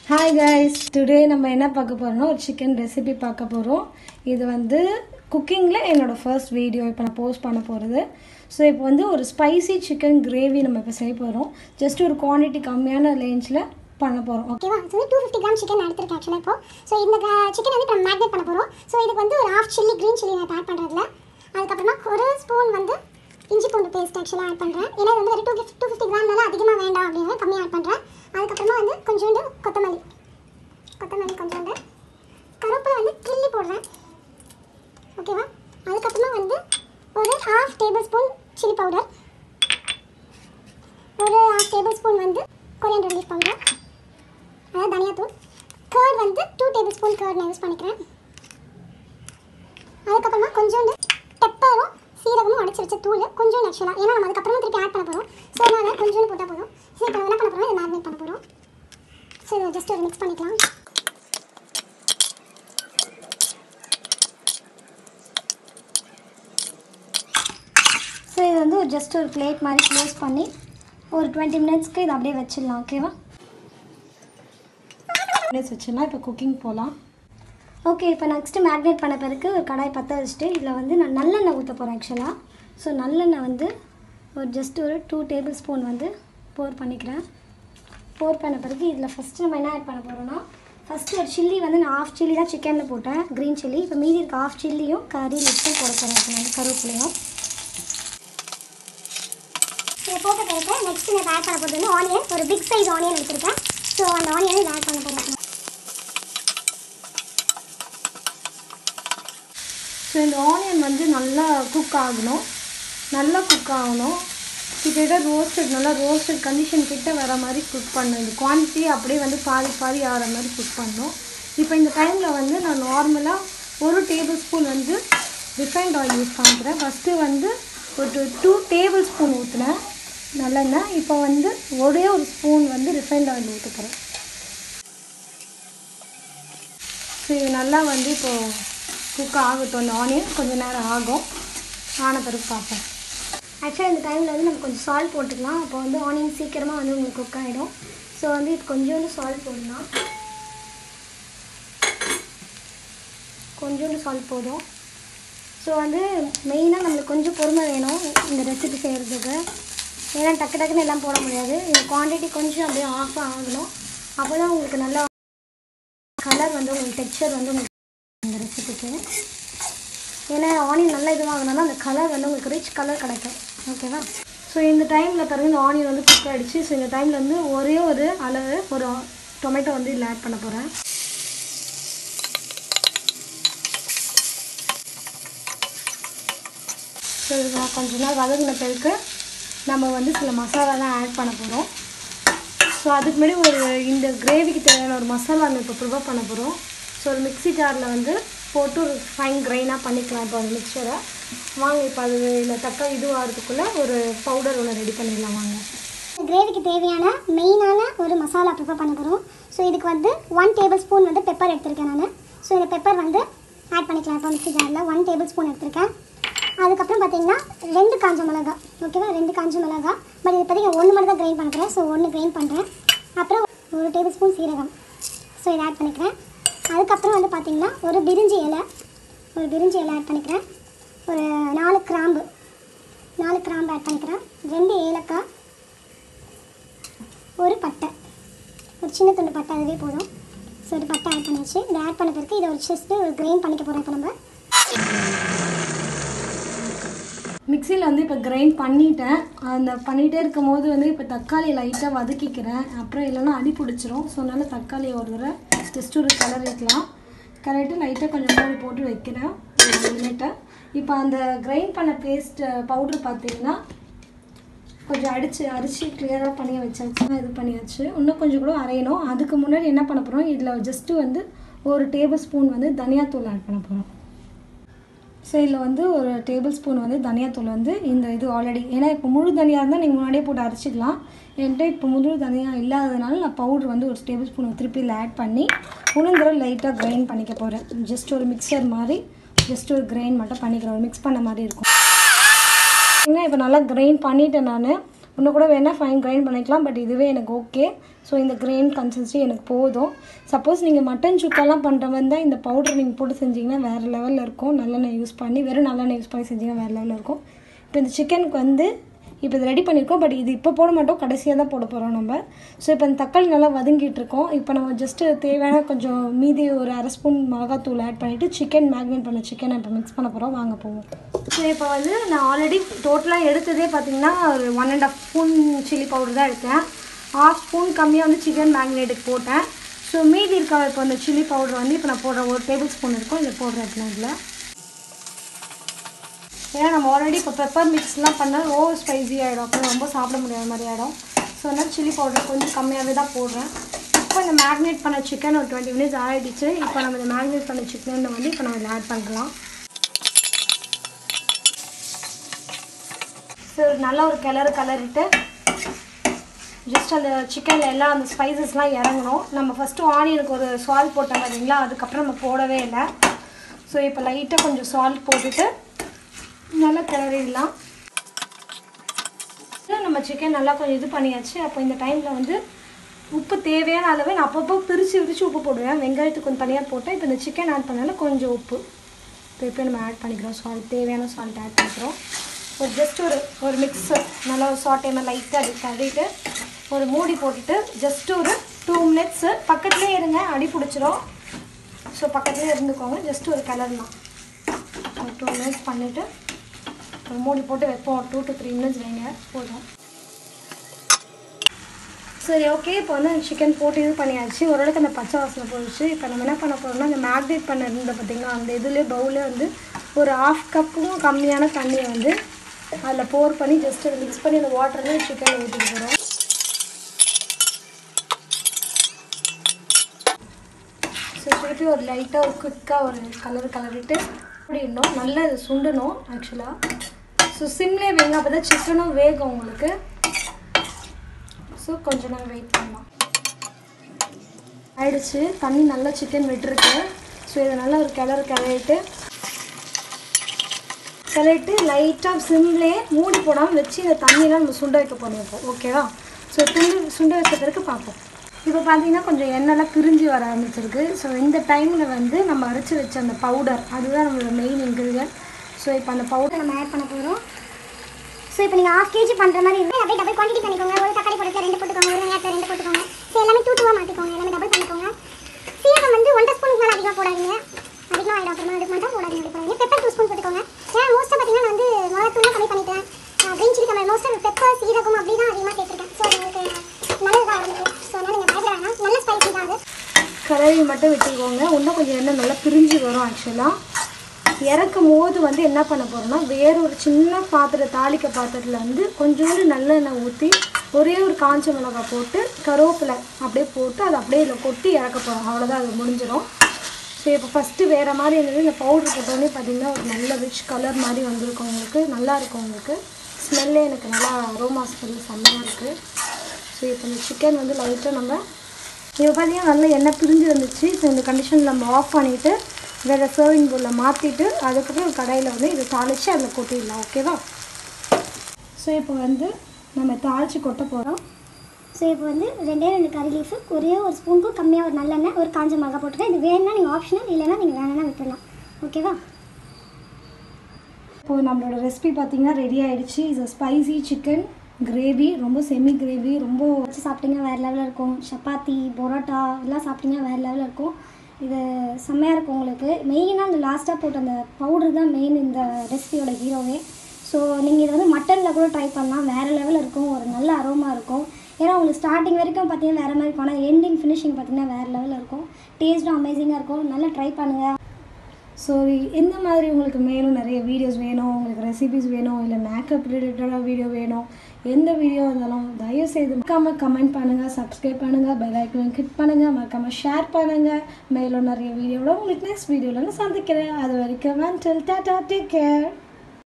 hi guys today நம்ம என்ன பார்க்க போறோம்னா ஒரு சிக்கன் ரெசிபி பார்க்க போகிறோம் இது வந்து குக்கிங்கில் என்னோட ஃபர்ஸ்ட் வீடியோ இப்போ நான் போஸ்ட் பண்ண போகிறது ஸோ இப்போ வந்து ஒரு ஸ்பைசி சிக்கன் கிரேவி நம்ம இப்போ செய்ய போகிறோம் ஜஸ்ட் ஒரு குவான்டிட்டி கம்மியான ரேஞ்சில் பண்ண போகிறோம் ஓகேவா ஸோ வந்து டூ ஃபிஃப்டி கிராம் சிக்கன் எடுத்திருக்கேன் ஆக்சுவலாக இப்போ ஸோ இந்த சிக்கன் வந்து இப்போ மேக்னேட் பண்ண போகிறோம் ஸோ இதுக்கு வந்து ஒரு ஹாஃப் சில்லி க்ரீன் சில்லி நான் ஆட் பண்ணுறதுல அதுக்கப்புறமா ஒரு ஸ்பூன் வந்து இஞ்சி பூண்டு பேஸ்ட் ஆக்சுவலாக ஆட் பண்ணுறேன் ஏன்னா இது வந்து ஒரு டூ டூ ஃபிஃப்டி கிராம்னால அதிகமாக வேண்டாம் அப்படின்னு கம்மியாக ஆட் பண்ணுறேன் அதுக்கப்புறமா வந்து கொஞ்சோண்டு கொத்தமல்லி கொத்தமல்லி கொஞ்சோண்டு கருவேப்பிலை வந்து கிள்ளி போடுறேன் ஓகேவா அதுக்கப்புறமா வந்து ஒரு half tablespoon chilli powder ஒரு ஹாஃப் டேபிள் ஸ்பூன் வந்து கொரியண்டர் லீஃப் பவுடர் அதாவது தனியாத்தூள் கர்ட் வந்து டூ டேபிள் ஸ்பூன் கர்ட் நான் யூஸ் பண்ணிக்கிறேன் அதுக்கப்புறமா கொஞ்சோண்டு பெப்பரும் சீரகமும் அடிச்சு வச்ச தூள் கொஞ்சோண்டு ஆக்சுவலாக ஏன்னா நம்ம அதுக்கப்புறமா திருப்பி ஆட் பண்ண போகிறோம் ஸோ அதனால் கொஞ்சோண்டு போட்டால் போதும் ஸோ இப்போ நம்ம என்ன பண்ண போகிறோம் இதை மேரினேட் பண்ண போகிறோம் ஸோ இதை ஜஸ்ட் ஒரு மிக்ஸ் பண்ணிக்கலாம் ஸோ இது வந்து ஒரு ஜஸ்ட் ஒரு பிளேட் மாதிரி க்ளோஸ் பண்ணி ஒரு டுவெண்ட்டி மினிட்ஸ்க்கு இதை அப்படியே வச்சிடலாம் ஓகேவா மினிட்ஸ் வச்சிடலாம் இப்போ குக்கிங் போகலாம் ஓகே இப்போ நெக்ஸ்ட்டு மேக்னேட் பண்ண பிறகு ஒரு கடாய் பற்ற வச்சுட்டு இதில் வந்து நான் நல்லெண்ணெய் ஊற்ற போகிறேன் ஆக்சுவலாக ஸோ நல்லெண்ணெய் வந்து ஒரு ஜஸ்ட் ஒரு டூ டேபிள் ஸ்பூன் வந்து போர் பண்ணிக்கிறேன் போர் பண்ண பிறகு இதில் ஃபஸ்ட்டு நம்ம என்ன ஆட் பண்ண போகிறோம்னா ஃபஸ்ட்டு ஒரு சில்லி வந்து நான் ஆஃப் சில்லி தான் சிக்கனில் போட்டேன் க்ரீன் சில்லி இப்போ மீதி இருக்க ஆஃப் சில்லியும் கறி லிப்ஸும் போட போகிறேன் இப்போ நான் கருவேப்பிலையும் இதை போட்ட பிறகு நெக்ஸ்ட் நான் ஆட் பண்ண போகிறது வந்து ஆனியன் ஒரு பிக் சைஸ் ஆனியன் எடுத்திருக்கேன் ஸோ அந்த ஆனியனை இதை ஆட் பண்ண போகிறேன் ஸோ இந்த ஆனியன் வந்து நல்லா குக் ஆகணும் நல்லா குக் ஆகணும் கிட்டத்தட்ட ரோஸ்டட் நல்லா ரோஸ்டட் கண்டிஷன் கிட்ட வர மாதிரி குக் பண்ணணும் இந்த குவான்டிட்டி அப்படியே வந்து பாதி பாதி ஆகிற மாதிரி குக் பண்ணணும் இப்போ இந்த டைமில் வந்து நான் நார்மலாக ஒரு டேபிள் ஸ்பூன் வந்து ரிஃபைண்ட் ஆயில் யூஸ் பண்ணிக்கிறேன் ஃபஸ்ட்டு வந்து ஒரு டூ டேபிள் ஸ்பூன் ஊற்றினேன் நல்லெண்ணெய் இப்போ வந்து ஒரே ஒரு ஸ்பூன் வந்து ரிஃபைண்ட் ஆயில் ஊற்ற போகிறேன் ஸோ இது நல்லா வந்து இப்போது குக் ஆகட்டும் இந்த ஆனியன் கொஞ்சம் நேரம் ஆகும் ஆன பிறகு பார்ப்போம் ஆக்சுவலாக இந்த டைமில் வந்து நம்ம கொஞ்சம் சால்ட் போட்டுக்கலாம் அப்போ வந்து ஆனியன் சீக்கிரமாக வந்து உங்களுக்கு குக் ஆகிடும் ஸோ வந்து இப்போ கொஞ்சோண்டு சால்ட் போடலாம் கொஞ்சோண்டு சால்ட் போதும் ஸோ வந்து மெயினாக நம்மளுக்கு கொஞ்சம் பொறுமை வேணும் இந்த ரெசிபி செய்கிறதுக்கு ஏன்னா டக்கு டக்குன்னு எல்லாம் போட முடியாது இந்த குவான்டிட்டி கொஞ்சம் அப்படியே ஆஃப் ஆகணும் அப்போ தான் உங்களுக்கு நல்லா கலர் வந்து உங்களுக்கு டெக்ஸ்சர் வந்து உங்களுக்கு இந்த ரெசிபிக்கு ஏன்னா ஆனியன் நல்லா இதுவாகணும்னா அந்த கலர் வந்து உங்களுக்கு ரிச் கலர் கிடைக்கும் ஓகேவா ஸோ இந்த டைமில் பிறகு இந்த ஆனியன் வந்து குக் ஆகிடுச்சு ஸோ இந்த டைமில் வந்து ஒரே ஒரு அளவு ஒரு டொமேட்டோ வந்து இதில் ஆட் பண்ண போகிறேன் ஸோ இது நான் கொஞ்ச நேரம் வதங்கின பிறகு நம்ம வந்து சில மசாலாலாம் ஆட் பண்ண போகிறோம் ஸோ அதுக்கு முன்னாடி ஒரு இந்த கிரேவிக்கு தேவையான ஒரு மசாலா நம்ம இப்போ ப்ரிப்பேர் பண்ண போகிறோம் ஸோ ஒரு மிக்ஸி ஜாரில் வந்து போட்டு ஒரு ஃபைன் கிரைனாக பண்ணிக்கலாம் இப்போ அந்த மிக்சரை வாங்க இப்போ அது இல்லை தக்காளி இதுவாகிறதுக்குள்ளே ஒரு பவுடர் ஒன்று ரெடி பண்ணிடலாம் வாங்க கிரேவிக்கு தேவையான மெயினான ஒரு மசாலா ப்ரிப்பேர் பண்ண போகிறோம் ஸோ இதுக்கு வந்து ஒன் டேபிள் ஸ்பூன் வந்து பெப்பர் எடுத்திருக்கேன் நான் ஸோ இந்த பெப்பர் வந்து ஆட் பண்ணிக்கலாம் இப்போ மிக்ஸி ஜாரில் ஒன் டேபிள் ஸ்பூன் எடுத்திருக்கேன் அதுக்கப்புறம் பார்த்தீங்கன்னா ரெண்டு காஞ்ச மிளகா ஓகேவா ரெண்டு காஞ்ச மிளகா பட் இது இப்போதைக்கு ஒன்று மட்டும் தான் கிரைண்ட் பண்ணுறேன் ஸோ ஒன்று கிரைண்ட் பண்ணுறேன் அப்புறம் ஒரு டேபிள் ஸ்பூன் சீரகம் ஸோ இதை ஆட் பண்ணிக்கிறேன் அதுக்கப்புறம் வந்து பார்த்தீங்கன்னா ஒரு பிரிஞ்சி இலை ஒரு பிரிஞ்சி இலை ஆட் பண்ணிக்கிறேன் ஒரு நாலு கிராம்பு நாலு கிராம்பு ஆட் பண்ணிக்கிறேன் ரெண்டு ஏலக்காய் ஒரு பட்டை ஒரு சின்ன துண்டு பட்டை அதுவே போதும் ஸோ ஒரு பட்டை ஆட் பண்ணியாச்சு இதை ஆட் பண்ண பிறகு இதை ஒரு ஜஸ்ட்டு ஒரு கிரைண்ட் பண்ணிக்க போகிறோம் இப்போ நம்ம மிக்சியில் வந்து இப்போ கிரைண்ட் பண்ணிட்டேன் அந்த பண்ணிகிட்டே இருக்கும் போது வந்து இப்போ தக்காளி லைட்டாக வதக்கிக்கிறேன் அப்புறம் இல்லைன்னா அடி பிடிச்சிரும் ஸோ அதனால் தக்காளியை ஒரு தடவை ஜஸ்ட் ஒரு கலர் வைக்கலாம் கலரிட்டு லைட்டாக கொஞ்சம் மூடி போட்டு வைக்கிறேன் ஒரு மினிட்டை இப்போ அந்த கிரைண்ட் பண்ண பேஸ்ட் பவுட்ரு பார்த்தீங்கன்னா கொஞ்சம் அடித்து அரிச்சு கிளியராக பண்ணி வச்சாச்சு இது பண்ணியாச்சு இன்னும் கொஞ்சம் கூட அரையணும் அதுக்கு முன்னாடி என்ன பண்ண போகிறோம் இதில் ஜஸ்ட்டு வந்து ஒரு டேபிள் ஸ்பூன் வந்து தனியாத்தூள் ஆட் பண்ண போகிறோம் ஸோ இதில் வந்து ஒரு டேபிள் ஸ்பூன் வந்து தனியாத்தூள் வந்து இந்த இது ஆல்ரெடி ஏன்னா இப்போ முழு தனியாக இருந்தால் நீங்கள் முன்னாடியே போட்டு அரைச்சிக்கலாம் என்கிட்ட இப்போ முழு தனியாக இல்லாததுனால நான் பவுடர் வந்து ஒரு டேபிள் ஸ்பூன் திருப்பி இதில் ஆட் பண்ணி உளுந்தர லைட்டாக கிரைண்ட் பண்ணிக்க போகிறேன் ஜஸ்ட் ஒரு மிக்சர் மாதிரி ஜஸ்ட் ஒரு கிரைண்ட் மட்டும் பண்ணிக்கிறேன் ஒரு மிக்ஸ் பண்ண மாதிரி இருக்கும் ஏன்னா இப்போ நல்லா கிரைண்ட் பண்ணிட்டேன் நான் இன்னும் கூட வேணால் ஃபைன் கிரைண்ட் பண்ணிக்கலாம் பட் இதுவே எனக்கு ஓகே ஸோ இந்த கிரைண்ட் கன்சிஸ்டி எனக்கு போதும் சப்போஸ் நீங்கள் மட்டன் சுக்காலாம் பண்ணுற மாதிரி தான் இந்த பவுடர் நீங்கள் போட்டு செஞ்சீங்கன்னா வேறு லெவலில் இருக்கும் நல்லெண்ணெய் யூஸ் பண்ணி வெறும் நல்லெண்ணெய் யூஸ் பண்ணி செஞ்சீங்கன்னா வேறு லெவலில் இருக்கும் இப்போ இந்த சிக்கனுக்கு வந்து இப்போ இது ரெடி பண்ணியிருக்கோம் பட் இது இப்போ போட மாட்டோம் கடைசியாக தான் போட போகிறோம் நம்ம ஸோ இப்போ இந்த தக்காளி நல்லா வதங்கிட்டு இருக்கோம் இப்போ நம்ம ஜஸ்ட்டு தேவையான கொஞ்சம் மீதி ஒரு அரை ஸ்பூன் மிளகாத்தூள் ஆட் பண்ணிவிட்டு சிக்கன் மேக்னேட் பண்ண சிக்கனை இப்போ மிக்ஸ் பண்ண போகிறோம் வாங்க போவோம் ஸோ இப்போ வந்து நான் ஆல்ரெடி டோட்டலாக எடுத்ததே பார்த்தீங்கன்னா ஒரு one and half spoon chilli powder தான் எடுத்தேன் ஹாஃப் ஸ்பூன் கம்மியாக வந்து சிக்கன் மேக்னேட்டுக்கு போட்டேன் ஸோ மீதி இருக்க இப்போ அந்த சில்லி பவுடர் வந்து இப்போ நான் போடுற ஒரு டேபிள் ஸ்பூன் இருக்கும் இதை போடுறேன் இப்போ இதில் ஏன்னா நம்ம ஆல்ரெடி இப்போ பெப்பர் மிக்ஸ்லாம் பண்ணால் ஓவர் ஸ்பைசி ஆகிடும் அப்புறம் ரொம்ப சாப்பிட முடியாத மாதிரி ஆகிடும் ஸோ அதனால் சில்லி பவுடர் கொஞ்சம் கம்மியாகவே தான் போடுறேன் இப்போ இந்த மேக்னேட் பண்ண சிக்கன் ஒரு டுவெண்ட்டி மினிட்ஸ் ஆகிடுச்சு இப்போ நம்ம இந்த மேக்னேட் பண்ண சிக்கனை வந்து இப்போ நம்ம இதில் ஆட் பண்ணலாம் ஸோ நல்ல ஒரு கிளறு கிளறிட்டு ஜஸ்ட் அந்த சிக்கனில் எல்லாம் அந்த ஸ்பைசஸ்லாம் இறங்கணும் நம்ம ஃபஸ்ட்டு ஆனியனுக்கு ஒரு சால்ட் போட்டோம் பார்த்தீங்களா அதுக்கப்புறம் நம்ம போடவே இல்லை ஸோ இப்போ லைட்டாக கொஞ்சம் சால்ட் போட்டுட்டு நல்லா கிளறிடலாம் நம்ம சிக்கன் நல்லா கொஞ்சம் இது பண்ணியாச்சு அப்போ இந்த டைமில் வந்து உப்பு தேவையான அளவு நான் அப்பப்போ பிரித்து பிரித்து உப்பு போடுவேன் வெங்காயத்துக்கு கொஞ்சம் தனியாக போட்டேன் இப்போ இந்த சிக்கன் ஆட் பண்ணால கொஞ்சம் உப்பு இப்போ இப்போ நம்ம ஆட் பண்ணிக்கிறோம் சால்ட் தேவையான சால்ட் ஆட் பண்ணிக்கிறோம் ஒரு ஜஸ்ட் ஒரு ஒரு மிக்ஸ் நல்லா ஒரு சால்ட் டைம் லைட்டாக அது கழுவிட்டு ஒரு மூடி போட்டுட்டு ஜஸ்ட் ஒரு டூ மினிட்ஸு பக்கத்துலேயே இருங்க அடி பிடிச்சிரும் ஸோ பக்கத்துலேயே இருந்துக்கோங்க ஜஸ்ட் ஒரு கலர்லாம் ஒரு டூ மினிட்ஸ் பண்ணிவிட்டு ஒரு மூடி போட்டு வைப்போம் டூ டு த்ரீ மினிட்ஸ் வைங்க போதும் சரி ஓகே இப்போ வந்து சிக்கன் போட்டு இது பண்ணியாச்சு ஓரளவுக்கு அந்த பச்சை வாசனை போயிடுச்சு இப்போ நம்ம என்ன பண்ண போகிறோம்னா அந்த மேக்னேட் பண்ண இருந்த பார்த்தீங்களா அந்த இதுலேயே பவுலே வந்து ஒரு ஆஃப் கப்பும் கம்மியான தண்ணியை வந்து அதில் போர் பண்ணி ஜஸ்ட் அதை மிக்ஸ் பண்ணி அந்த வாட்டர்லேயே சிக்கன் ஊற்றிட்டு போகிறோம் ஸோ திருப்பி ஒரு லைட்டாக ஒரு குயிக்காக ஒரு கலர் கலரிட்டு அப்படின்னும் நல்லா இது சுண்டணும் ஆக்சுவலாக ஸோ சிம்லே வைங்க அப்போ தான் சிக்கனும் வேகும் உங்களுக்கு ஸோ கொஞ்ச நேரம் வெயிட் பண்ணலாம் ஆயிடுச்சு தண்ணி நல்லா சிக்கன் விட்டுருக்கு ஸோ இதை நல்லா ஒரு கிளறு கிளறிட்டு கிளறிட்டு லைட்டாக சிம்லே மூடி போடாமல் வச்சு இந்த தண்ணியெலாம் நம்ம சுண்ட வைக்க போகிறோம் இப்போ ஓகேவா ஸோ துண்டு சுண்ட வச்ச பிறகு பார்ப்போம் இப்போ பார்த்தீங்கன்னா கொஞ்சம் எண்ணெய்லாம் பிரிஞ்சு வர ஆரம்பிச்சிருக்கு ஸோ இந்த டைமில் வந்து நம்ம அரைச்சி வச்ச அந்த பவுடர் அதுதான் நம்மளோட மெயின் இன்க்ரீடியன்ட் ஸோ இப்போ அந்த பவுடர் நம்ம ஆட் பண்ண போகிறோம் ஸோ இப்போ நீங்கள் ஹாஃப் கேஜி பண்ணுற மாதிரி இருந்தால் அப்படியே டபுள் குவான்டிட்டி பண்ணிக்கோங்க ஒரு தக்காளி போட்டு ரெண்டு போட்டுக்கோங்க ஒரு வெங்காயத்தை ரெண்டு போட்டுக்கோங்க ஸோ எல்லாமே டூ டூவாக மாற்றிக்கோங்க எல்லாமே டபுள் பண்ணிக்கோங்க சீரகம் வந்து ஒன்றரை ஸ்பூனுக்கு மேலே அதிகமாக போடாதீங்க அதிகமாக ஆகிடும் அப்புறமா அதுக்கு மட்டும் போடாதீங்க அப்படி போடாதீங்க பெப்பர் டூ ஸ்பூன் போட்டுக்கோங்க ஏன்னா மோஸ்ட்டாக பார்த்தீங்கன்னா நான் வந்து மிளகாத்தூள் கம்மி பண்ணிட்டேன் க்ரீன் சில்லி கம்மி மோஸ்ட்டாக பெப்பர் சீரகம் அப்படி தான் அதிகமாக சேர்த்துருக்கேன் ஸோ அது உங்களுக்கு நல்லதுதான் உடம்புக்கு ஸோ அதனால் நீங்கள் பயப்பட வேணாம் நல்ல ஸ்பைசி தான் அது கலரி மட்டும் விட்டுக்கோங்க இன்னும் கொஞ்சம் எண்ணெய் நல்லா பிரிஞ்சு வரும் ஆக்சுவலாக இறக்கும் போது வந்து என்ன பண்ண போகிறோம்னா வேற ஒரு சின்ன பாத்திர தாளிக்க பாத்திரத்தில் வந்து கொஞ்சோண்டு நல்லெண்ணெய் ஊற்றி ஒரே ஒரு காஞ்ச மிளகாய் போட்டு கருவேப்பிலை அப்படியே போட்டு அதை அப்படியே இதில் கொட்டி இறக்க போகிறோம் அவ்வளோதான் அது முடிஞ்சிடும் ஸோ இப்போ ஃபஸ்ட்டு வேறு மாதிரி இருந்தது இந்த பவுடர் போட்டோடனே பார்த்தீங்கன்னா ஒரு நல்ல ரிச் கலர் மாதிரி வந்திருக்கும் உங்களுக்கு நல்லா இருக்கும் உங்களுக்கு ஸ்மெல்லே எனக்கு நல்லா அரோமா ஸ்மெல் செம்மையாக இருக்குது ஸோ இப்போ இந்த சிக்கன் வந்து லைட்டாக நம்ம இப்போ பார்த்தீங்கன்னா நல்லா எண்ணெய் பிரிஞ்சு வந்துச்சு ஸோ இந்த கண்டிஷனில் நம்ம ஆஃப் பண்ணிவிட்டு வேறு சர்விங் பவுலில் மாற்றிட்டு அதுக்கப்புறம் கடாயில் வந்து இதை தாளித்து அதில் கொட்டிடலாம் ஓகேவா ஸோ இப்போ வந்து நம்ம தாளித்து கொட்ட போகிறோம் ஸோ இப்போ வந்து ரெண்டே ரெண்டு கறி லீஃபு ஒரே ஒரு ஸ்பூனுக்கும் கம்மியாக ஒரு நல்லெண்ணெய் ஒரு காஞ்ச மிளகா போட்டுருக்கேன் இது வேணும்னா நீங்கள் ஆப்ஷனல் இல்லைன்னா நீங்கள் வேணும்னா விட்டுடலாம் ஓகேவா இப்போது நம்மளோட ரெசிபி பார்த்தீங்கன்னா ரெடி ஆயிடுச்சு இது ஸ்பைசி சிக்கன் கிரேவி ரொம்ப செமி கிரேவி ரொம்ப வச்சு சாப்பிட்டீங்கன்னா வேறு லெவலில் இருக்கும் சப்பாத்தி பரோட்டா எல்லாம் சாப்பிட்டீங்கன்னா வேறு லெவலில் இருக்கும் இது செம்மையாக இருக்கும் உங்களுக்கு மெயினாக அந்த லாஸ்ட்டாக போட்ட அந்த பவுடர் தான் மெயின் இந்த ரெசிபியோட ஹீரோவே ஸோ நீங்கள் இதை வந்து மட்டனில் கூட ட்ரை பண்ணலாம் வேறு லெவலில் இருக்கும் ஒரு நல்ல அரோமா இருக்கும் ஏன்னா உங்களுக்கு ஸ்டார்டிங் வரைக்கும் பார்த்தீங்கன்னா வேறு மாதிரி இருக்கும் ஆனால் எண்டிங் ஃபினிஷிங் பார்த்தீங்கன்னா வேறு லெவலில் இருக்கும் டேஸ்ட்டும் அமேசிங்காக இருக்கும் நல்லா ட்ரை பண்ணுங்கள் ஸோ எந்த மாதிரி உங்களுக்கு மேலும் நிறைய வீடியோஸ் வேணும் உங்களுக்கு ரெசிபிஸ் வேணும் இல்லை மேக்கப் ரிலேட்டடாக வீடியோ வேணும் எந்த வீடியோ இருந்தாலும் தயவு செய்து மறக்காமல் கமெண்ட் பண்ணுங்கள் சப்ஸ்கிரைப் பண்ணுங்கள் பெல் ஐக்கன் கிளிக் பண்ணுங்கள் மறக்காமல் ஷேர் பண்ணுங்கள் மேலும் நிறைய வீடியோவில் உங்களுக்கு நெக்ஸ்ட் வீடியோவில் நான் சந்திக்கிறேன் அது வரைக்கும் டாட்டா டேக் கேர்